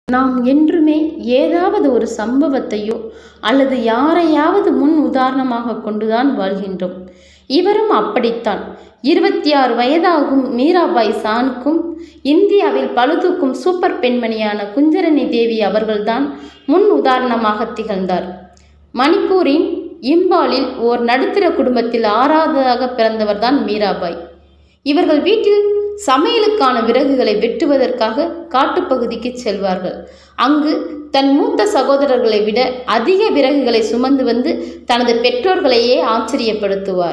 நாம் என்றுமே ஏதாவது ஒரு சம்பவத்தையோ அல்லது யாரையாவது முன் உதாரணமாக கொண்டுதான் வாழ்கின்றோம் இவரும் அப்படித்தான் இருபத்தி ஆறு வயதாகும் மீராபாய் சானுக்கும் இந்தியாவில் பழுதூக்கும் சூப்பர் பெண்மணியான குஞ்சரணி தேவி அவர்கள்தான் முன் உதாரணமாக திகழ்ந்தார் மணிப்பூரின் இம்பாலில் ஓர் நடுத்தர குடும்பத்தில் ஆறாவதாக பிறந்தவர்தான் மீராபாய் இவர்கள் வீட்டில் சமையலுக்கான விறகுகளை வெட்டுவதற்காக காட்டுப்பகுதிக்கு செல்வார்கள் அங்கு தன் மூத்த சகோதரர்களை விட அதிக விறகுகளை சுமந்து வந்து தனது பெற்றோர்களையே ஆச்சரியப்படுத்துவார்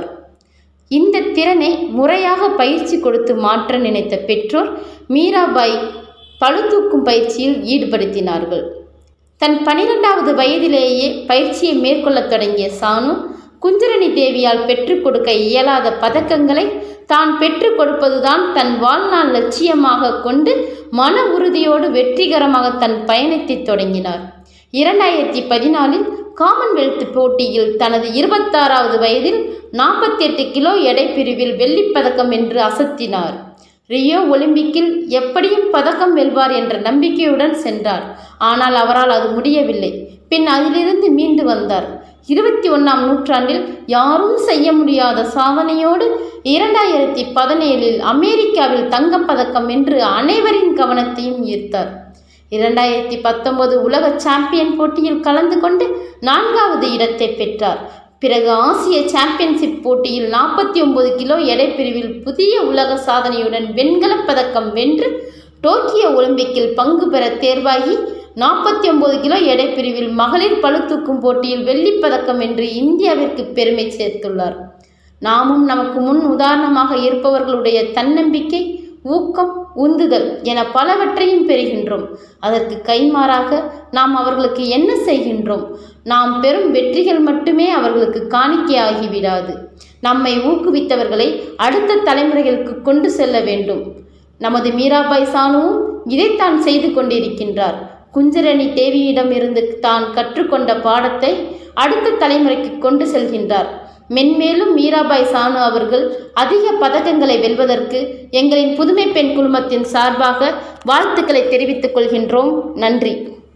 இந்த திறனை முறையாக பயிற்சி கொடுத்து மாற்ற நினைத்த பெற்றோர் மீராபாய் பளுதூக்கும் பயிற்சியில் ஈடுபடுத்தினார்கள் தன் பனிரெண்டாவது வயதிலேயே பயிற்சியை மேற்கொள்ளத் தொடங்கிய சானு குஞ்சரணி தேவியால் பெற்றுக் கொடுக்க இயலாத பதக்கங்களை தான் பெற்றுக் கொடுப்பதுதான் தன் வாழ்நாள் லட்சியமாக கொண்டு மன உறுதியோடு வெற்றிகரமாக தன் பயணத்தை தொடங்கினார் இரண்டாயிரத்தி பதினாலில் காமன்வெல்த் போட்டியில் தனது இருபத்தாறாவது வயதில் நாற்பத்தி எட்டு கிலோ எடை பிரிவில் வெள்ளிப்பதக்கம் வென்று அசத்தினார் ரியோ ஒலிம்பிக்கில் எப்படியும் பதக்கம் வெல்வார் என்ற நம்பிக்கையுடன் சென்றார் ஆனால் அவரால் அது முடியவில்லை பின் அதிலிருந்து மீண்டு வந்தார் இருபத்தி ஒன்றாம் நூற்றாண்டில் யாரும் செய்ய முடியாத சாதனையோடு இரண்டாயிரத்தி பதினேழில் அமெரிக்காவில் தங்கப்பதக்கம் வென்று அனைவரின் கவனத்தையும் ஈர்த்தார் இரண்டாயிரத்தி பத்தொன்பது உலக சாம்பியன் போட்டியில் கலந்து கொண்டு நான்காவது இடத்தை பெற்றார் பிறகு ஆசிய சாம்பியன்ஷிப் போட்டியில் நாற்பத்தி ஒன்பது கிலோ எடை பிரிவில் புதிய உலக சாதனையுடன் வெண்கலப் பதக்கம் வென்று டோக்கியோ ஒலிம்பிக்கில் பங்கு பெற தேர்வாகி நாற்பத்தி ஒன்பது கிலோ எடை பிரிவில் மகளிர் பளுதூக்கும் போட்டியில் வெள்ளிப் பதக்கம் வென்று இந்தியாவிற்கு பெருமை சேர்த்துள்ளார் நாமும் நமக்கு முன் உதாரணமாக இருப்பவர்களுடைய தன்னம்பிக்கை ஊக்கம் உந்துதல் என பலவற்றையும் பெறுகின்றோம் அதற்கு கைமாறாக நாம் அவர்களுக்கு என்ன செய்கின்றோம் நாம் பெறும் வெற்றிகள் மட்டுமே அவர்களுக்கு காணிக்கையாகிவிடாது நம்மை ஊக்குவித்தவர்களை அடுத்த தலைமுறைகளுக்கு கொண்டு செல்ல வேண்டும் நமது மீராபாய் சானுவும் இதைத்தான் செய்து கொண்டிருக்கின்றார் குஞ்சரணி தேவியிடமிருந்து தான் கற்றுக்கொண்ட பாடத்தை அடுத்த தலைமுறைக்கு கொண்டு செல்கின்றார் மென்மேலும் மீராபாய் சானு அவர்கள் அதிக பதக்கங்களை வெல்வதற்கு எங்களின் புதுமை பெண் குழுமத்தின் சார்பாக வாழ்த்துக்களை தெரிவித்துக் கொள்கின்றோம் நன்றி